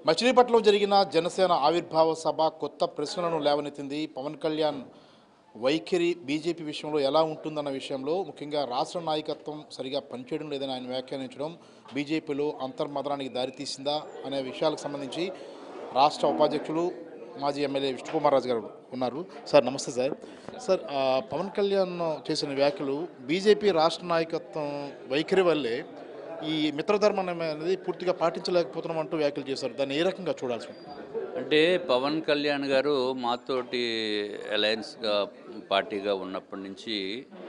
మచిలీపట్నంలో జరిగిన జనసేన ఆవిర్భావ సభ కొత్త ప్రశ్నలను లేవనెత్తింది పవన్ కళ్యాణ్ వైఖరి బీజేపీ విషయంలో ఎలా ఉంటుందన్న విషయంలో ముఖ్యంగా రాష్ట్ర నాయకత్వం సరిగా పనిచేయడం లేదని ఆయన వ్యాఖ్యానించడం బీజేపీలో అంతర్మదనానికి దారితీసిందా అనే విషయాలకు సంబంధించి రాష్ట్ర ఉపాధ్యక్షులు మాజీ ఎమ్మెల్యే విష్ణుకుమార్ రాజు గారు ఉన్నారు సార్ నమస్తే సార్ సార్ ఆ, పవన్ కళ్యాణ్ చేసిన వ్యాఖ్యలు బీజేపీ రాష్ట్ర నాయకత్వం వైఖరి వల్లే ఈ మిత్రధర్మం అనేది పూర్తిగా పాటించలేకపోతున్నాం అంటూ వ్యాఖ్యలు చేశారు దాన్ని ఏ రకంగా చూడాల్సి ఉంటుంది అంటే పవన్ కళ్యాణ్ గారు మాతోటి అలయన్స్గా పార్టీగా ఉన్నప్పటి నుంచి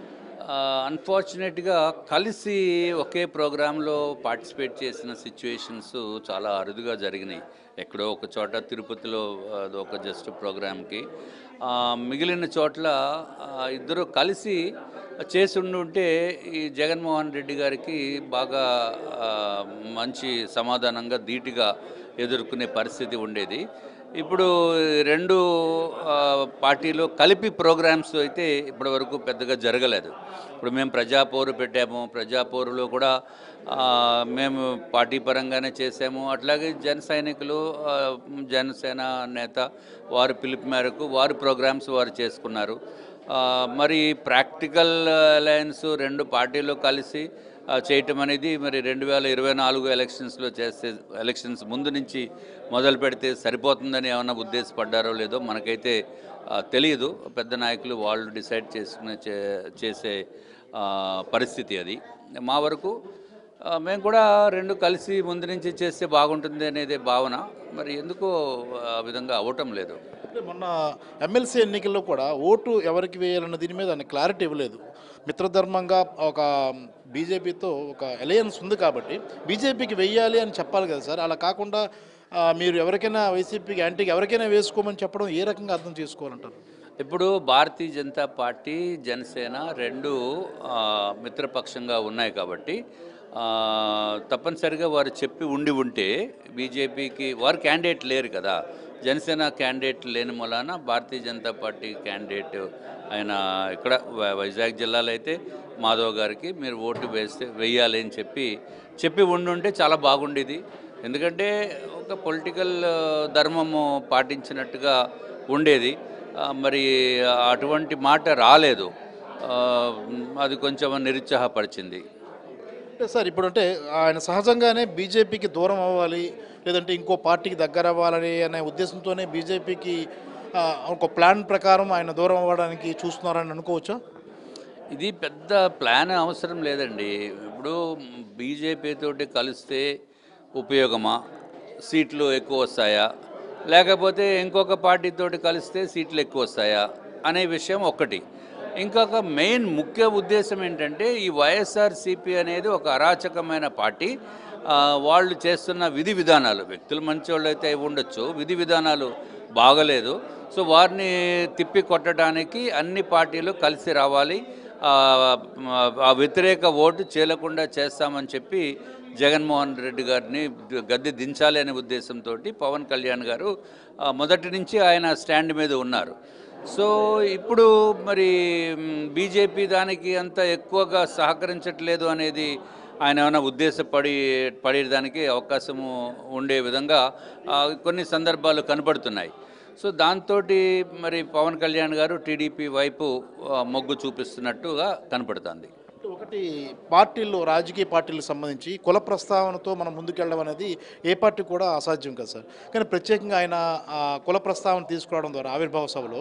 అన్ఫార్చునేట్గా కలిసి ఒకే ప్రోగ్రాంలో పార్టిసిపేట్ చేసిన సిచ్యువేషన్స్ చాలా అరుదుగా జరిగినాయి ఎక్కడో ఒక చోట తిరుపతిలో అది ఒక జస్ట్ ప్రోగ్రామ్కి ఆ, మిగిలిన చోట్ల ఆ, ఇద్దరు కలిసి చేసి ఉండుంటే ఈ జగన్మోహన్ రెడ్డి గారికి బాగా ఆ, మంచి సమాధానంగా ధీటుగా ఎదుర్కొనే పరిస్థితి ఉండేది ఇప్పుడు రెండు ఆ, పార్టీలు కలిపి ప్రోగ్రామ్స్ అయితే ఇప్పటి వరకు పెద్దగా జరగలేదు ఇప్పుడు మేము ప్రజాపోరు పెట్టాము ప్రజాపోరులో కూడా ఆ, మేము పార్టీ పరంగానే చేసాము అట్లాగే జన సైనికులు ఆ, జనసేన నేత వారి పిలుపు మేరకు వారి ప్రోగ్రామ్స్ వారు చేసుకున్నారు ఆ, మరి ప్రాక్టికల్ అలయన్స్ రెండు పార్టీలు కలిసి ఆ, చేయటం అనేది మరి రెండు వేల ఇరవై నాలుగు ఎలక్షన్స్లో చేస్తే ఎలక్షన్స్ ముందు నుంచి మొదలు పెడితే సరిపోతుందని ఏమైనా ఉద్దేశపడ్డారో లేదో మనకైతే ఆ, తెలియదు పెద్ద నాయకులు వాళ్ళు డిసైడ్ చేసుకునే చే- చేసే ఆ, పరిస్థితి అది మా వరకు ఆ, మేము కూడా రెండు కలిసి ముందు నుంచి చేస్తే బాగుంటుంది అనేది భావన మరి ఎందుకో ఆ విధంగా అవ్వటం లేదు అంటే మొన్న ఎమ్మెల్సీ ఎన్నికల్లో కూడా ఓటు ఎవరికి వేయాలన్న దీని మీద ఆయన క్లారిటీ ఇవ్వలేదు మిత్రధర్మంగా ఒక బీజేపీతో ఒక అలయన్స్ ఉంది కాబట్టి బీజేపీకి వెయ్యాలి అని చెప్పాలి కదా సార్ అలా కాకుండా ఆ, మీరు ఎవరికైనా వైసీపీకి యాంటీకి ఎవరికైనా వేసుకోమని చెప్పడం ఏ రకంగా అర్థం చేసుకోవాలంటారు ఇప్పుడు భారతీయ జనతా పార్టీ జనసేన రెండు ఆ, మిత్రపక్షంగా ఉన్నాయి కాబట్టి ఆ, తప్పనిసరిగా వారు చెప్పి ఉండి ఉంటే బీజేపీకి వారు క్యాండిడేట్ లేరు కదా జనసేన క్యాండిడేట్ లేని మూలాన భారతీయ జనతా పార్టీ క్యాండిడేట్ ఆయన ఇక్కడ వై- వైజాగ్ జిల్లాలో అయితే మాధవ్ గారికి మీరు ఓటు వేస్తే వెయ్యాలి అని చెప్పి చెప్పి ఉండుంటే చాలా బాగుండేది ఎందుకంటే ఒక పొలిటికల్ ధర్మము పాటించినట్టుగా ఉండేది ఆ, మరి అటువంటి మాట రాలేదు ఆ, అది కొంచెం నిరుత్సాహపరిచింది అంటే సార్ ఇప్పుడు అంటే ఆయన సహజంగానే బీజేపీకి దూరం అవ్వాలి లేదంటే ఇంకో పార్టీకి దగ్గర అవ్వాలని అనే ఉద్దేశంతోనే బీజేపీకి ఆ, ఒక ప్లాన్ ప్రకారం ఆయన దూరం అవ్వడానికి చూస్తున్నారని అనుకోవచ్చా ఇది పెద్ద ప్లాన్ అవసరం లేదండి ఇప్పుడు బీజేపీ తోటి కలిస్తే ఉపయోగమా సీట్లు ఎక్కువ వస్తాయా లేకపోతే ఇంకొక పార్టీతోటి కలిస్తే సీట్లు ఎక్కువ వస్తాయా అనే విషయం ఒక్కటి ఇంకొక మెయిన్ ముఖ్య ఉద్దేశం ఏంటంటే ఈ వైఎస్ఆర్సీపీ అనేది ఒక అరాచకమైన పార్టీ ఆ, వాళ్ళు చేస్తున్న విధి విధానాలు వ్యక్తులు మంచోళ్ళు అయితే అయి ఉండొచ్చు విధి విధానాలు బాగలేదు సో వారిని తిప్పి కొట్టడానికి అన్ని పార్టీలు కలిసి రావాలి ఆ, ఆ వ్యతిరేక ఓటు చేయకుండా చేస్తామని చెప్పి జగన్మోహన్ రెడ్డి గారిని గద్దె దించాలి అనే ఉద్దేశంతో పవన్ కళ్యాణ్ గారు ఆ, మొదటి నుంచి ఆయన స్టాండ్ మీద ఉన్నారు సో ఇప్పుడు మరి బీజేపీ దానికి అంత ఎక్కువగా సహకరించట్లేదు అనేది ఆయన ఏమైనా ఉద్దేశపడి పడేదానికి అవకాశము ఉండే విధంగా ఆ, కొన్ని సందర్భాలు కనపడుతున్నాయి సో దాంతో మరి పవన్ కళ్యాణ్ గారు టీడీపీ వైపు ఆ, మొగ్గు చూపిస్తున్నట్టుగా కనపడుతుంది ఒకటి పార్టీల్లో రాజకీయ పార్టీలకు సంబంధించి కుల ప్రస్తావనతో మనం ముందుకెళ్ళడం అనేది ఏ పార్టీ కూడా అసాధ్యం కదా సార్ కానీ ప్రత్యేకంగా ఆయన ఆ కుల ప్రస్తావన తీసుకురావడం ద్వారా ఆవిర్భావ సభలో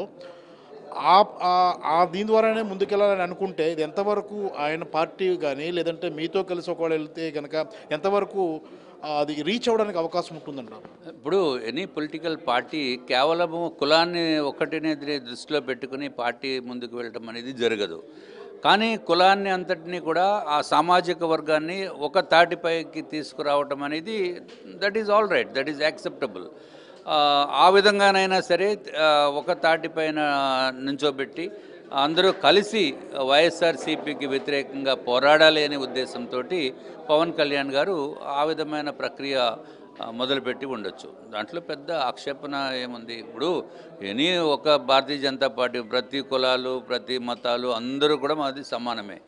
ఆ ఆ- ఆ దీని ద్వారానే ముందుకెళ్ళాలని అనుకుంటే ఇది ఎంతవరకు ఆయన పార్టీ కానీ లేదంటే మీతో కలిసి ఒకవేళ వెళ్తే కనుక ఎంతవరకు ఆ, అది రీచ్ అవ్వడానికి అవకాశం ఉంటుందంటారు ఇప్పుడు ఎనీ పొలిటికల్ పార్టీ కేవలము కులాన్ని ఒక్కటినే దృ- దృష్టిలో పెట్టుకుని పార్టీ ముందుకు వెళ్ళటం అనేది జరగదు కానీ కులాన్ని అంతటినీ కూడా ఆ సామాజిక వర్గాన్ని ఒక తాటిపైకి తీసుకురావటం అనేది that is all right that is acceptable ఆ విధంగానైనా సరే ఆ, ఒక తాటిపైన నుంచోబెట్టి అందరూ కలిసి వైఎస్ఆర్సీపీకి వ్యతిరేకంగా పోరాడాలి అనే ఉద్దేశంతో పవన్ కళ్యాణ్ గారు ఆ విధమైన ప్రక్రియ ఆ, మొదలుపెట్టి ఉండొచ్చు దాంట్లో పెద్ద ఆక్షేపణ ఏముంది ఇప్పుడు ఎనీ ఒక భారతీయ జనతా పార్టీ ప్రతి కులాలు ప్రతి మతాలు అందరూ కూడా మాది సమానమే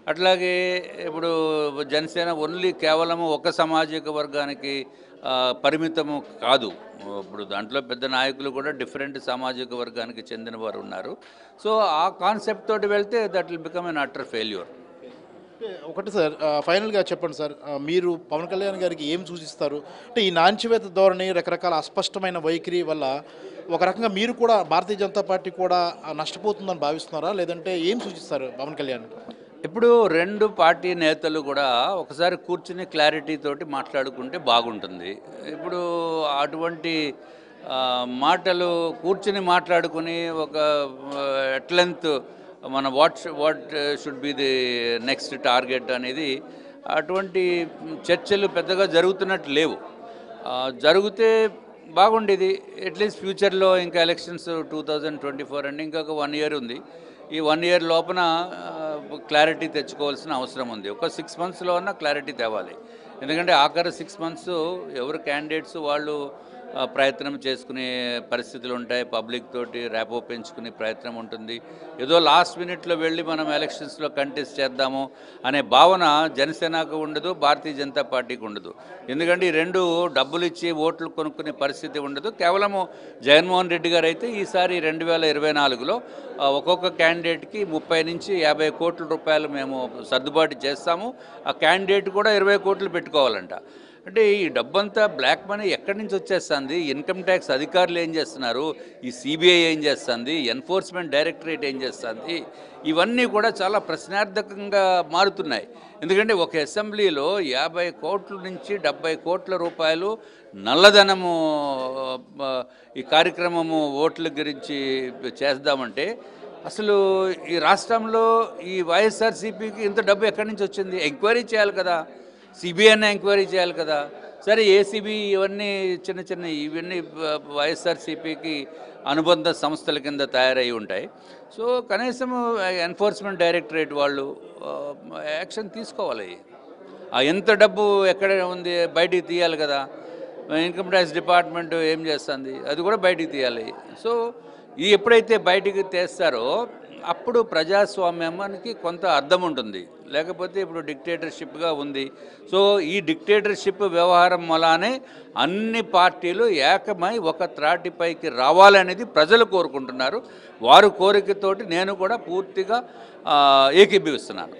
అట్లాగే ఇప్పుడు జనసేన ఓన్లీ కేవలం ఒక సామాజిక వర్గానికి ఆ, పరిమితము కాదు ఇప్పుడు దాంట్లో పెద్ద నాయకులు కూడా డిఫరెంట్ సామాజిక వర్గానికి చెందిన వారు ఉన్నారు సో ఆ కాన్సెప్ట్ తోటి వెళ్తే that will become an utter failure అంటే ఒకటి సార్ ఆ, ఫైనల్గా చెప్పండి సార్ ఆ, మీరు పవన్ కళ్యాణ్ గారికి ఏం సూచిస్తారు అంటే ఈ నాంచివేత ధోరణి రకరకాల అస్పష్టమైన వైఖరి వల్ల ఒక రకంగా మీరు కూడా భారతీయ జనతా పార్టీ కూడా ఆ, నష్టపోతుందని భావిస్తున్నారా లేదంటే ఏం సూచిస్తారు పవన్ కళ్యాణ్ ఇప్పుడు రెండు పార్టీ నేతలు కూడా ఒకసారి కూర్చుని క్లారిటీ తోటి మాట్లాడుకుంటే బాగుంటుంది ఇప్పుడు అటువంటి ఆ, మాటలు కూర్చుని మాట్లాడుకుని ఒక ఎట్ లెంత్ మన what what should be the next target అనేది అటువంటి చర్చలు పెద్దగా జరుగుతున్నట్టు లేవు ఆ, జరిగితే బాగుండేది అట్లీస్ట్ ఫ్యూచర్లో ఇంకా elections two thousand twenty four అండి ఇంకొక వన్ ఇయర్ ఉంది ఈ వన్ ఇయర్ లోపల క్లారిటీ తెచ్చుకోవాల్సిన అవసరం ఉంది ఒక సిక్స్ మంత్స్లో అన్న క్లారిటీ తేవాలి ఎందుకంటే ఆఖరి సిక్స్ మంత్స్ ఎవరు క్యాండిడేట్స్ వాళ్ళు ఆ, ప్రయత్నం చేసుకునే పరిస్థితులు ఉంటాయి పబ్లిక్ తోటి ర్యాపో పెంచుకునే ప్రయత్నం ఉంటుంది ఏదో లాస్ట్ మినిట్లో వెళ్ళి మనం ఎలక్షన్స్లో కంటెస్ట్ చేద్దాము అనే భావన జనసేనకు ఉండదు భారతీయ జనతా పార్టీకి ఉండదు ఎందుకంటే ఈ రెండు డబ్బులు ఇచ్చి ఓట్లు కొనుక్కునే పరిస్థితి ఉండదు కేవలము జగన్మోహన్ రెడ్డి గారు అయితే ఈసారి రెండు వేల ఇరవై నాలుగులో ఆ, ఒక్కొక్క క్యాండిడేట్కి ముప్పై నుంచి యాభై కోట్ల రూపాయలు మేము సర్దుబాటు చేస్తాము ఆ క్యాండిడేట్ కూడా ఇరవై కోట్లు పెట్టుకోవాలంట అంటే ఈ డబ్బంతా బ్లాక్ మనీ ఎక్కడి నుంచి వచ్చేస్తుంది ఇన్కమ్ ట్యాక్స్ అధికారులు ఏం చేస్తున్నారు ఈ సిబిఐ ఏం చేస్తుంది ఎన్ఫోర్స్మెంట్ డైరెక్టరేట్ ఏం చేస్తుంది ఇవన్నీ కూడా చాలా ప్రశ్నార్థకంగా మారుతున్నాయి ఎందుకంటే ఒక అసెంబ్లీలో యాభై కోట్ల నుంచి డెబ్బై కోట్ల రూపాయలు నల్లధనము ఆ, ఈ కార్యక్రమము ఓట్ల గురించి చేద్దామంటే అసలు ఈ రాష్ట్రంలో ఈ వైఎస్ఆర్సీపీకి ఇంత డబ్బు ఎక్కడి నుంచి వచ్చింది ఎంక్వైరీ చేయాలి కదా సిబిఐని ఎంక్వైరీ చేయాలి కదా సరే ఏసీబీ ఇవన్నీ చిన్న చిన్న ఇవన్నీ వైఎస్ఆర్సీపీకి అనుబంధ సంస్థల కింద తయారై ఉంటాయి సో కనీసం ఎన్ఫోర్స్మెంట్ డైరెక్టరేట్ వాళ్ళు ఆ, యాక్షన్ తీసుకోవాలి ఆ ఎంత డబ్బు ఎక్కడ ఉంది బయటికి తీయాలి కదా ఇన్కమ్ ట్యాక్స్ డిపార్ట్మెంట్ ఏం చేస్తుంది అది కూడా బయటికి తీయాలి సో ఈ ఎప్పుడైతే బయటికి తీస్తారో అప్పుడు ప్రజాస్వామ్యానికి కొంత అర్థం ఉంటుంది లేకపోతే ఇప్పుడు డిక్టేటర్షిప్గా ఉంది సో ఈ డిక్టేటర్షిప్ వ్యవహారం వలానే అన్ని పార్టీలు ఏకమై ఒక త్రాటిపైకి రావాలనేది ప్రజలు కోరుకుంటున్నారు వారు కోరికతోటి నేను కూడా పూర్తిగా ఆ, ఏకీభవిస్తున్నాను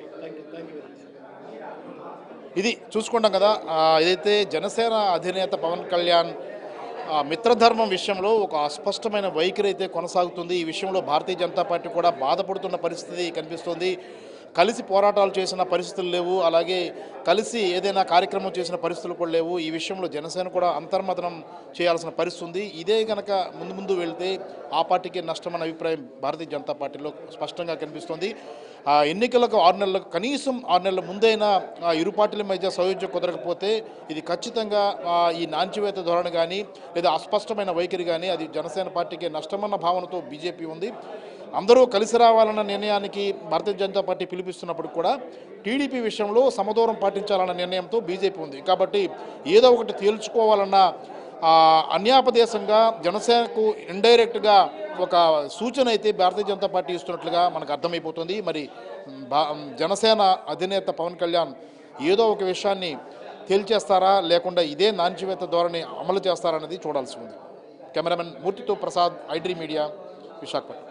ఇది చూసుకుంటాం కదా ఆ, ఏదైతే జనసేన అధినేత పవన్ కళ్యాణ్ ఆ, మిత్రధర్మం విషయంలో ఒక అస్పష్టమైన వైఖరి అయితే కొనసాగుతుంది ఈ విషయంలో భారతీయ జనతా పార్టీ కూడా బాధపడుతున్న పరిస్థితి కనిపిస్తుంది కలిసి పోరాటాలు చేసిన పరిస్థితులు లేవు అలాగే కలిసి ఏదైనా కార్యక్రమం చేసిన పరిస్థితులు కూడా లేవు ఈ విషయంలో జనసేన కూడా అంతర్మతనం చేయాల్సిన పరిస్థితి ఉంది ఇదే కనుక ముందు ముందు వెళ్తే ఆ పార్టీకి నష్టమన్న అభిప్రాయం భారతీయ జనతా పార్టీలో స్పష్టంగా కనిపిస్తుంది ఆ ఎన్నికలకు ఆరు నెలలకు కనీసం ఆరు నెలల ముందైనా ఆ ఇరు పార్టీల మధ్య సౌయోజ్యం కుదరకపోతే ఇది ఖచ్చితంగా ఆ, ఈ నాంచివేత ధోరణి కానీ లేదా అస్పష్టమైన వైఖరి కానీ అది జనసేన పార్టీకి నష్టమన్న భావనతో బీజేపీ ఉంది అందరూ కలిసి రావాలన్న నిర్ణయానికి భారతీయ జనతా పార్టీ పిలిపిస్తున్నప్పుడు కూడా టీడీపీ విషయంలో సమదూరం పాటించాలన్న నిర్ణయంతో బీజేపీ ఉంది కాబట్టి ఏదో ఒకటి తేల్చుకోవాలన్న ఆ, అన్యాపదేశంగా జనసేనకు ఇండైరెక్ట్గా ఒక సూచన అయితే భారతీయ జనతా పార్టీ ఇస్తున్నట్లుగా మనకు అర్థమైపోతుంది మరి భా- జనసేన అధినేత పవన్ కళ్యాణ్ ఏదో ఒక విషయాన్ని తేల్చేస్తారా లేకుండా ఇదే నాంచివేత ధోరణి అమలు చేస్తారా అనేది చూడాల్సి ఉంది కెమెరామెన్ మూర్తితో ప్రసాద్ ఐడ్రీ మీడియా విశాఖపట్నం